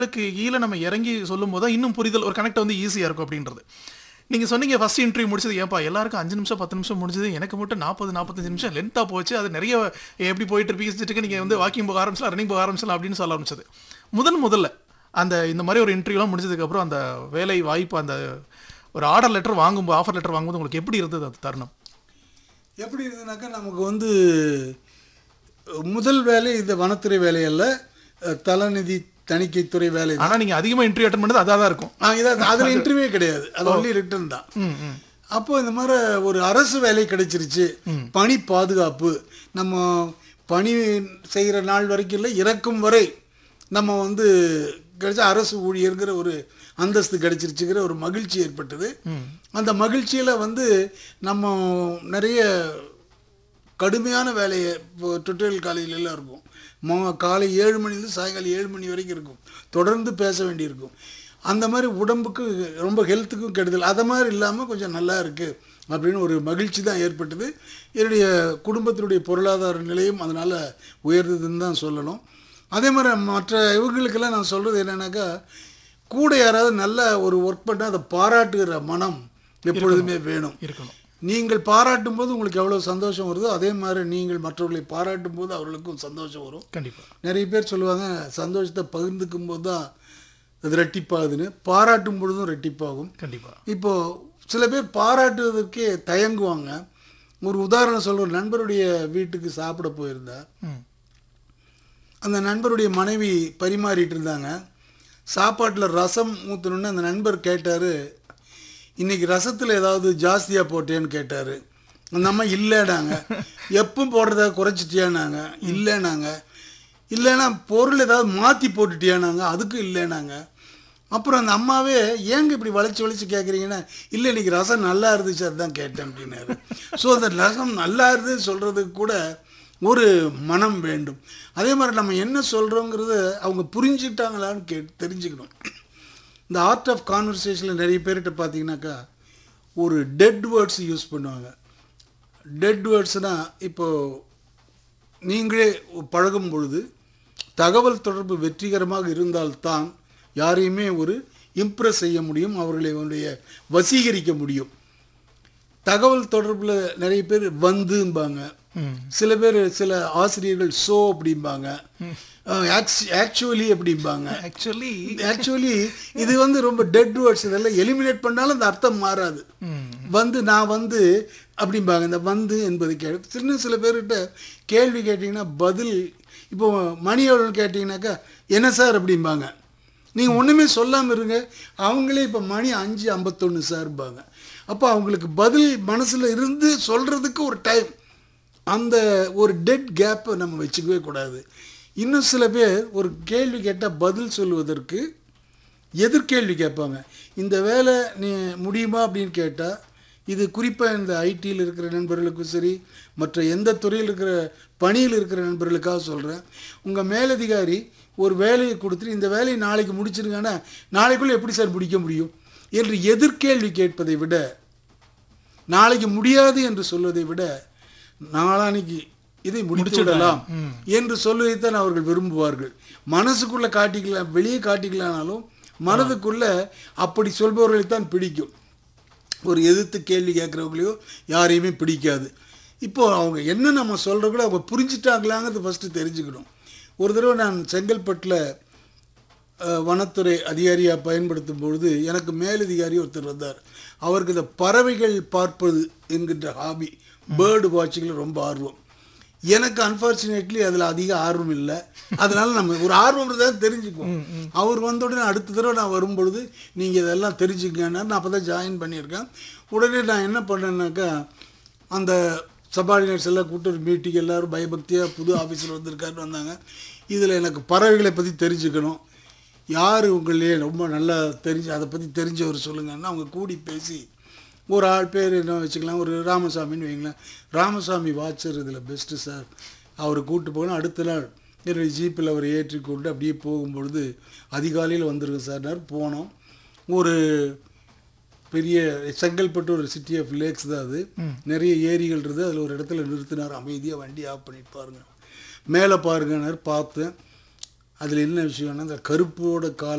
அதுக்கு கீழே நம்ம இறங்கி சொல்லும் போது தான் இன்னும் புரிதல் ஒரு கனெக்ட் வந்து ஈஸியாக இருக்கும் அப்படின்றது நீங்கள் சொன்னீங்க ஃபர்ஸ்ட் இன்டர்வியூ முடிச்சது ஏன்ப்பா எல்லாருக்கும் அஞ்சு நிமிஷம் பத்து நிமிஷம் முடிஞ்சது எனக்கு மட்டும் நாற்பது நாற்பத்தஞ்சு நிமிஷம் லென்த்தாக போச்சு அது நிறைய எப்படி போயிட்டு இருப்பீங்க நீங்கள் வந்து வாக்கிங் போக ஆரம்பிச்சலாம் ரன்னிங் போக ஆரம்பிச்சலாம் அப்படின்னு சொல்ல ஆரம்பிச்சது முதல் முதல்ல அந்த இந்த மாதிரி ஒரு இன்டர்வியூலாம் முடிஞ்சதுக்கப்புறம் அந்த வேலை வாய்ப்பு அந்த ஒரு ஆர்டர் லெட்டர் வாங்கும்போது ஆஃபர் லெட்டர் வாங்கும்போது உங்களுக்கு எப்படி இருந்தது அந்த தருணம் எப்படி இருந்ததுனாக்கா நமக்கு வந்து முதல் வேலை இந்த வனத்துறை வேலையல்ல அஹ், தலநிதி தணிக்கைத்துறை வேலை தான் ஆனால் நீங்கள் அதிகமாக இன்டர்வியூ அட்டன் பண்ணது அதாக தான் இருக்கும் ஆ, இதான் அதில் இன்டர்வியூ கிடையாது அது ஒன்லி ரிட்டன் தான் ம் ம் அப்போ இந்த மாதிரி ஒரு அரசு வேலை கிடைச்சிருச்சு பணி பாதுகாப்பு நம்ம பணி செய்கிற நாள் வரைக்கும் இல்லை இறக்கும் வரை நம்ம வந்து கிடைச்ச அரசு ஊழியர்கிற ஒரு அந்தஸ்து கிடைச்சிருச்சுங்கிற ஒரு மகிழ்ச்சி ஏற்பட்டது அந்த மகிழ்ச்சியில் வந்து நம்ம நிறைய கடுமையான வேலையை இப்போ டுட்டோரியல் காலையில எல்லாம் இருக்கும் மா காலை ஏழு மணிலேருந்து சாயங்காலம் ஏழு மணி வரைக்கும் இருக்கும் தொடர்ந்து பேச வேண்டியிருக்கும் அந்த மாதிரி உடம்புக்கு ரொம்ப ஹெல்த்துக்கும் கெடுதல் அதை மாதிரி இல்லாமல் கொஞ்சம் நல்லா இருக்குது அப்படின்னு ஒரு மகிழ்ச்சி தான் ஏற்பட்டது என்னுடைய குடும்பத்தினுடைய பொருளாதார நிலையும் அதனால் உயர்ந்ததுன்னு தான் சொல்லணும் அதே மாதிரி மற்ற இவங்களுக்கெல்லாம் நான் சொல்கிறது என்னன்னாக்கா கூட யாராவது நல்ல ஒரு ஒர்க் பண்ணால் அதை பாராட்டுகிற மனம் எப்பொழுதுமே வேணும் இருக்கணும் நீங்கள் பாராட்டும் போது உங்களுக்கு எவ்வளோ சந்தோஷம் வருதோ அதே மாதிரி நீங்கள் மற்றவர்களை பாராட்டும் போது அவர்களுக்கும் சந்தோஷம் வரும் கண்டிப்பாக நிறைய பேர் சொல்லுவாங்க சந்தோஷத்தை பகிர்ந்துக்கும் போது தான் அது ரெட்டிப்பாகுதுன்னு பாராட்டும் பொழுதும் ரெட்டிப்பாகும் கண்டிப்பாக இப்போது சில பேர் பாராட்டுவதற்கே தயங்குவாங்க ஒரு உதாரணம் சொல்ற ஒரு நண்பருடைய வீட்டுக்கு சாப்பிட போயிருந்தா ம் அந்த நண்பருடைய மனைவி பரிமாறிட்டு இருந்தாங்க சாப்பாட்டில் ரசம் ஊற்றணுன்னு அந்த நண்பர் கேட்டார் இன்னைக்கு ரசத்தில் ஏதாவது ஜாஸ்தியாக போட்டேன்னு கேட்டார் அந்த அம்மா இல்லைனாங்க எப்பவும் போடுறத குறைச்சிட்டியானாங்க இல்லைனாங்க இல்லைன்னா பொருள் ஏதாவது மாற்றி போட்டுட்டியானாங்க அதுக்கும் இல்லைனாங்க அப்புறம் அந்த அம்மாவே ஏங்க இப்படி வளைச்சு வளைச்சு கேட்குறீங்கன்னா இல்லை இன்னைக்கு ரசம் நல்லா இருந்துச்சு அதுதான் கேட்டேன் அப்படின்னாரு ஸோ அந்த ரசம் நல்லா இருந்துச்சு சொல்கிறதுக்கு கூட ஒரு மனம் வேண்டும் அதே மாதிரி நம்ம என்ன சொல்கிறோங்கிறத அவங்க புரிஞ்சுக்கிட்டாங்களான்னு கே தெரிஞ்சுக்கணும் இந்த ஆர்ட் ஆஃப் கான்வர்சேஷனில் நிறைய பேர்கிட்ட பார்த்தீங்கன்னாக்கா ஒரு டெட் வேர்ட்ஸ் யூஸ் பண்ணுவாங்க டெட் வேர்ட்ஸ்னால் இப்போது நீங்களே பழகும் பொழுது தகவல் தொடர்பு வெற்றிகரமாக இருந்தால்தான் யாரையுமே ஒரு இம்ப்ரெஸ் செய்ய முடியும் அவர்களை உடைய வசீகரிக்க முடியும் தகவல் தொடர்பில் நிறைய பேர் வந்தும்பாங்க ம் சில பேர் சில ஆசிரியர்கள் சோ அப்படிம்பாங்க ஆக்சுவலி அப்படிம்பாங்க ஆக்சுவலி ஆக்சுவலி இது வந்து ரொம்ப டெட் வேர்ட்ஸ் இதெல்லாம் எலிமினேட் பண்ணாலும் அந்த அர்த்தம் மாறாது ம் வந்து நான் வந்து அப்படிம்பாங்க இந்த வந்து என்பது கே சின்ன சில பேர்கிட்ட கேள்வி கேட்டிங்கன்னா பதில் இப்போ மணி எவ்வளோன்னு கேட்டிங்கனாக்கா என்ன சார் அப்படிம்பாங்க நீங்கள் ஒன்றுமே சொல்லாமல் இருங்க அவங்களே இப்போ மணி அஞ்சு ஐம்பத்தொன்று சார்பாங்க அப்போ அவங்களுக்கு பதில் மனசில் இருந்து சொல்கிறதுக்கு ஒரு டைம் அந்த ஒரு டெட் கேப்பை நம்ம வச்சுக்கவே கூடாது இன்னும் சில பேர் ஒரு கேள்வி கேட்டால் பதில் சொல்வதற்கு எதிர்கேள்வி கேட்பாங்க இந்த வேலை நீ முடியுமா அப்படின்னு கேட்டால் இது குறிப்பாக இந்த ஐடியில் இருக்கிற நண்பர்களுக்கும் சரி மற்ற எந்த துறையில் இருக்கிற பணியில் இருக்கிற நண்பர்களுக்காக சொல்கிறேன் உங்கள் மேலதிகாரி ஒரு வேலையை கொடுத்துட்டு இந்த வேலையை நாளைக்கு முடிச்சிருங்கன்னா நாளைக்குள்ளே எப்படி சார் முடிக்க முடியும் என்று எதிர்கேள்வி கேட்பதை விட நாளைக்கு முடியாது என்று சொல்வதை விட நாளானைக்கு இதை முடித்து விடலாம் என்று சொல்வதைத்தான் அவர்கள் விரும்புவார்கள் மனசுக்குள்ள காட்டிக்கலாம் வெளியே காட்டிக்கலானாலும் மனதுக்குள்ள அப்படி சொல்பவர்களைத்தான் பிடிக்கும் ஒரு எதிர்த்து கேள்வி கேட்குறவங்களையோ யாரையுமே பிடிக்காது இப்போ அவங்க என்ன நம்ம சொல்கிற கூட அவங்க புரிஞ்சிட்டாங்களாங்கிறது ஃபஸ்ட்டு தெரிஞ்சுக்கணும் ஒரு தடவை நான் செங்கல்பட்டில் அஹ், வனத்துறை அதிகாரியாக பயன்படுத்தும் பொழுது எனக்கு மேலதிகாரி ஒருத்தர் வந்தார் அவருக்கு இந்த பறவைகள் பார்ப்பது என்கின்ற ஹாபி பேர்டு வாட்சிங்கில் ரொம்ப ஆர்வம் எனக்கு அன்ஃபார்ச்சுனேட்லி அதில் அதிக ஆர்வம் இல்லை அதனால நம்ம ஒரு ஆர்வம் தான் தெரிஞ்சுக்குவோம் அவர் வந்த உடனே அடுத்த தடவை நான் வரும்பொழுது நீங்கள் இதெல்லாம் தெரிஞ்சுக்கங்கன்னா நான் அப்போ தான் ஜாயின் பண்ணியிருக்கேன் உடனே நான் என்ன பண்ணேன்னாக்கா அந்த சபார்டினேட்ஸ் எல்லாம் கூப்பிட்டு ஒரு மீட்டிங் எல்லோரும் பயபக்தியாக புது ஆஃபீஸில் வந்திருக்காருன்னு வந்தாங்க இதில் எனக்கு பறவைகளை பற்றி தெரிஞ்சுக்கணும் யார் உங்களே ரொம்ப நல்லா தெரிஞ்சு அதை பற்றி தெரிஞ்சவர் சொல்லுங்கன்னா அவங்க கூடி பேசி ஒரு ஆள் பேர் என்ன வச்சுக்கலாம் ஒரு ராமசாமின்னு வைங்களேன் ராமசாமி வாட்சர் இதில் பெஸ்ட்டு சார் அவரை கூப்பிட்டு போகணும் அடுத்த நாள் என்னுடைய ஜீப்பில் அவர் ஏற்றி கொண்டு அப்படியே போகும்பொழுது அதிகாலையில் வந்துருங்க சார்னார் போனோம் ஒரு பெரிய செங்கல்பட்டு ஒரு சிட்டி ஆஃப் லேக்ஸ் தான் அது நிறைய ஏரிகள் இருக்குது அதில் ஒரு இடத்துல நிறுத்தினார் அமைதியாக வண்டி ஆஃப் பண்ணிட்டு பாருங்க மேலே பாருங்கன்னார் பார்த்தேன் அதில் என்ன விஷயம்னா இந்த கருப்போட கால்